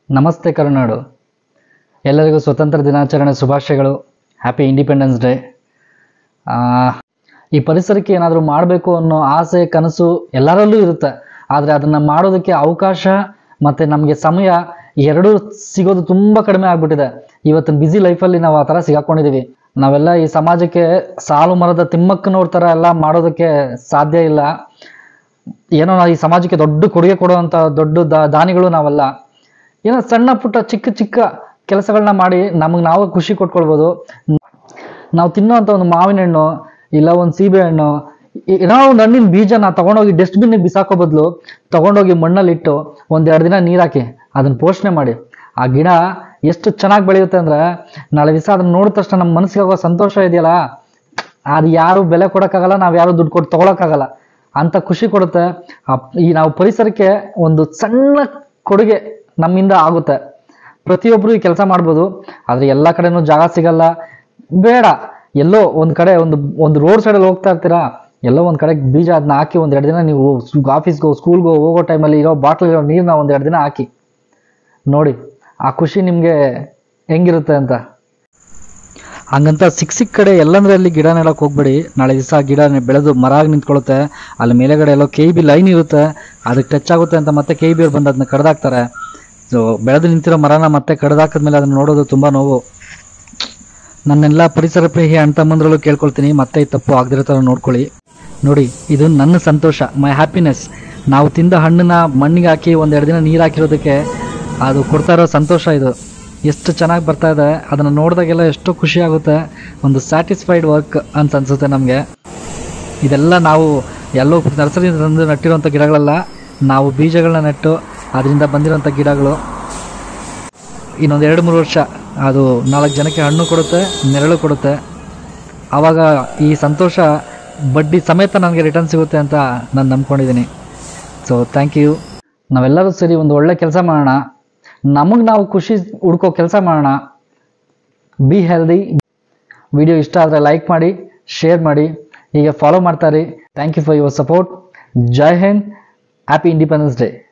ನಮಸ್ತೆ ಕರುನಾಡು ಎಲ್ಲರಿಗೂ ಸ್ವತಂತ್ರ ದಿನಾಚರಣೆ ಶುಭಾಶಯಗಳು ಹ್ಯಾಪಿ ಇಂಡಿಪೆಂಡೆನ್ಸ್ ಡೇ ಈ ಪರಿಸರಕ್ಕೆ ಏನಾದರೂ ಮಾಡಬೇಕು ಅನ್ನೋ ಆಸೆ ಕನಸು ಎಲ್ಲರಲ್ಲೂ ಇರುತ್ತೆ ಆದರೆ ಅದನ್ನು ಮಾಡೋದಕ್ಕೆ ಅವಕಾಶ ಮತ್ತು ನಮಗೆ ಸಮಯ ಎರಡೂ ಸಿಗೋದು ತುಂಬ ಕಡಿಮೆ ಆಗ್ಬಿಟ್ಟಿದೆ ಇವತ್ತಿನ ಬ್ಯುಸಿ ಲೈಫಲ್ಲಿ ನಾವು ಆ ಥರ ಸಿಗಾಕೊಂಡಿದ್ದೀವಿ ನಾವೆಲ್ಲ ಈ ಸಮಾಜಕ್ಕೆ ಸಾಲು ಮರದ ತಿಮ್ಮಕ್ಕನವ್ರ ಥರ ಎಲ್ಲ ಮಾಡೋದಕ್ಕೆ ಸಾಧ್ಯ ಇಲ್ಲ ಏನೋ ನಾವು ಈ ಸಮಾಜಕ್ಕೆ ದೊಡ್ಡ ಕೊಡುಗೆ ಕೊಡುವಂಥ ದೊಡ್ಡ ದಾ ದಾನಿಗಳು ನಾವಲ್ಲ ಏನೋ ಸಣ್ಣ ಪುಟ್ಟ ಚಿಕ್ಕ ಚಿಕ್ಕ ಕೆಲಸಗಳನ್ನ ಮಾಡಿ ನಮಗೆ ನಾವು ಖುಷಿ ಕೊಟ್ಕೊಳ್ಬೋದು ನಾವು ತಿನ್ನೋಂಥ ಒಂದು ಮಾವಿನ ಹಣ್ಣು ಇಲ್ಲ ಒಂದು ಸೀಬೆ ಹಣ್ಣು ಈ- ಏನೋ ಒಂದು ಹಣ್ಣಿನ ಬೀಜನ ತಗೊಂಡೋಗಿ ಡಸ್ಟ್ಬಿನ್ನಿಗೆ ಬಿಸಾಕೋ ಬದಲು ತಗೊಂಡೋಗಿ ಮಣ್ಣಲ್ಲಿಟ್ಟು ಒಂದೆರಡು ದಿನ ನೀರಾಕಿ ಅದನ್ನ ಪೋಷಣೆ ಮಾಡಿ ಆ ಗಿಡ ಎಷ್ಟು ಚೆನ್ನಾಗಿ ಬೆಳೆಯುತ್ತೆ ಅಂದ್ರೆ ನಾಳೆ ದಿವಸ ಅದನ್ನ ನೋಡಿದ ತಕ್ಷಣ ನಮ್ಮ ಮನಸ್ಸಿಗೆ ಆಗೋ ಸಂತೋಷ ಇದೆಯಲ್ಲ ಅದು ಯಾರು ಬೆಲೆ ಕೊಡೋಕ್ಕಾಗಲ್ಲ ನಾವು ಯಾರು ದುಡ್ಡು ಕೊಟ್ಟು ತಗೊಳಕ್ಕಾಗಲ್ಲ ಅಂತ ಖುಷಿ ಕೊಡುತ್ತೆ ಆ- ಈ ನಾವು ಪರಿಸರಕ್ಕೆ ಒಂದು ಸಣ್ಣ ಕೊಡುಗೆ ನಮ್ಮಿಂದ ಆಗುತ್ತೆ ಪ್ರತಿಯೊಬ್ಬರು ಈ ಕೆಲಸ ಮಾಡ್ಬೋದು ಆದರೆ ಎಲ್ಲ ಕಡೆನೂ ಜಾಗ ಸಿಗಲ್ಲ ಬೇಡ ಎಲ್ಲೋ ಒಂದು ಕಡೆ ಒಂದು ಒಂದು ರೋಡ್ ಸೈಡಲ್ಲಿ ಹೋಗ್ತಾ ಇರ್ತೀರಾ ಎಲ್ಲೋ ಒಂದು ಕಡೆ ಬೀಜ ಅದನ್ನ ಹಾಕಿ ಒಂದು ಎರಡು ದಿನ ನೀವು ಆಫೀಸ್ಗೋ ಸ್ಕೂಲ್ಗೋ ಹೋಗೋ ಟೈಮಲ್ಲಿ ಇರೋ ಬಾಟ್ಲ್ ಇರೋ ನೀರನ್ನ ಒಂದು ಎರಡು ದಿನ ಹಾಕಿ ನೋಡಿ ಆ ಖುಷಿ ನಿಮಗೆ ಹೆಂಗಿರುತ್ತೆ ಅಂತ ಹಂಗಂತ ಸಿಕ್ಕ ಸಿಕ್ಕ ಕಡೆ ಎಲ್ಲಂದ್ರಲ್ಲಿ ಗಿಡ ನೆಡಕ್ಕೆ ಹೋಗ್ಬೇಡಿ ನಾಳೆ ದಿವಸ ಗಿಡ ನೆ- ಬೆಳೆದು ಮರ ಆಗಿ ನಿಂತ್ಕೊಳ್ಳುತ್ತೆ ಅಲ್ಲಿ ಮೇಲೆಗಡೆ ಎಲ್ಲೋ ಕೆ ಬಿ ಲೈನ್ ಇರುತ್ತೆ ಅದಕ್ಕೆ ಟಚ್ ಆಗುತ್ತೆ ಅಂತ ಮತ್ತೆ ಕೆ ಬಿ ಅವ್ರು ಬಂದು ಅದನ್ನ ಕಡ್ದಾಕ್ತಾರೆ ಸೊ ಬೆಳೆದು ನಿಂತಿರೋ ಮರನ ಮತ್ತೆ ಕಡ್ದಾಕಿದ್ಮೇಲೆ ಅದನ್ನ ನೋಡೋದು ತುಂಬ ನೋವು ನನ್ನೆಲ್ಲ ಪರಿಸರ ಪ್ರೇಹಿ ಅಣ್ಣ ತಮ್ಮಂದ್ರಲ್ಲೂ ಕೇಳ್ಕೊಳ್ತೀನಿ ಮತ್ತೆ ಈ ತಪ್ಪು ಆಗದಿರೋ ಥರ ನೋಡ್ಕೊಳ್ಳಿ ನೋಡಿ ಇದು ನನ್ನ ಸಂತೋಷ ಮೈ ಹ್ಯಾಪಿನೆಸ್ ನಾವು ತಿಂದ ಹಣ್ಣನ್ನ ಮಣ್ಣಿಗೆ ಹಾಕಿ ಒಂದೆರಡು ದಿನ ನೀರು ಹಾಕಿರೋದಕ್ಕೆ ಅದು ಕೊಡ್ತಾ ಇರೋ ಸಂತೋಷ ಇದು ಎಷ್ಟು ಚೆನ್ನಾಗಿ ಬರ್ತಾ ಇದೆ ಅದನ್ನು ನೋಡಿದಾಗೆಲ್ಲ ಎಷ್ಟೋ ಖುಷಿ ಆಗುತ್ತೆ ಒಂದು ಸ್ಯಾಟಿಸ್ಫೈಡ್ ವರ್ಕ್ ಅಂತ ಅನ್ಸುತ್ತೆ ನಮಗೆ ಇದೆಲ್ಲ ನಾವು ಎಲ್ಲೋ ನರ್ಸರಿಯಿಂದ ತಂದು ನಟ್ಟಿರುವಂಥ ಗಿಡಗಳಲ್ಲ ನಾವು ಬೀಜಗಳನ್ನ ನೆಟ್ಟು ಅದರಿಂದ ಬಂದಿರೋಂಥ ಗಿಡಗಳು ಇನ್ನೊಂದು ಎರಡು ಮೂರು ವರ್ಷ ಅದು ನಾಲ್ಕು ಜನಕ್ಕೆ ಹಣ್ಣು ಕೊಡುತ್ತೆ ನೆರಳು ಕೊಡುತ್ತೆ ಆವಾಗ ಈ ಸಂತೋಷ ಬಡ್ಡಿ ಸಮೇತ ನನಗೆ ರಿಟರ್ನ್ ಸಿಗುತ್ತೆ ಅಂತ ನಾನು ನಂಬ್ಕೊಂಡಿದ್ದೀನಿ ಸೊ ಥ್ಯಾಂಕ್ ಯು ನಾವೆಲ್ಲರೂ ಸೇರಿ ಒಂದು ಒಳ್ಳೆ ಕೆಲಸ ಮಾಡೋಣ ನಮಗೆ ನಾವು ಖುಷಿ ಹುಡ್ಕೋ ಕೆಲಸ ಮಾಡೋಣ ಬಿ ಹೆಲ್ದಿ ವಿಡಿಯೋ ಇಷ್ಟ ಆದರೆ ಲೈಕ್ ಮಾಡಿ ಶೇರ್ ಮಾಡಿ ಹೀಗೆ ಫಾಲೋ ಮಾಡ್ತಾರೆ thank you for your support Jai Hind happy independence day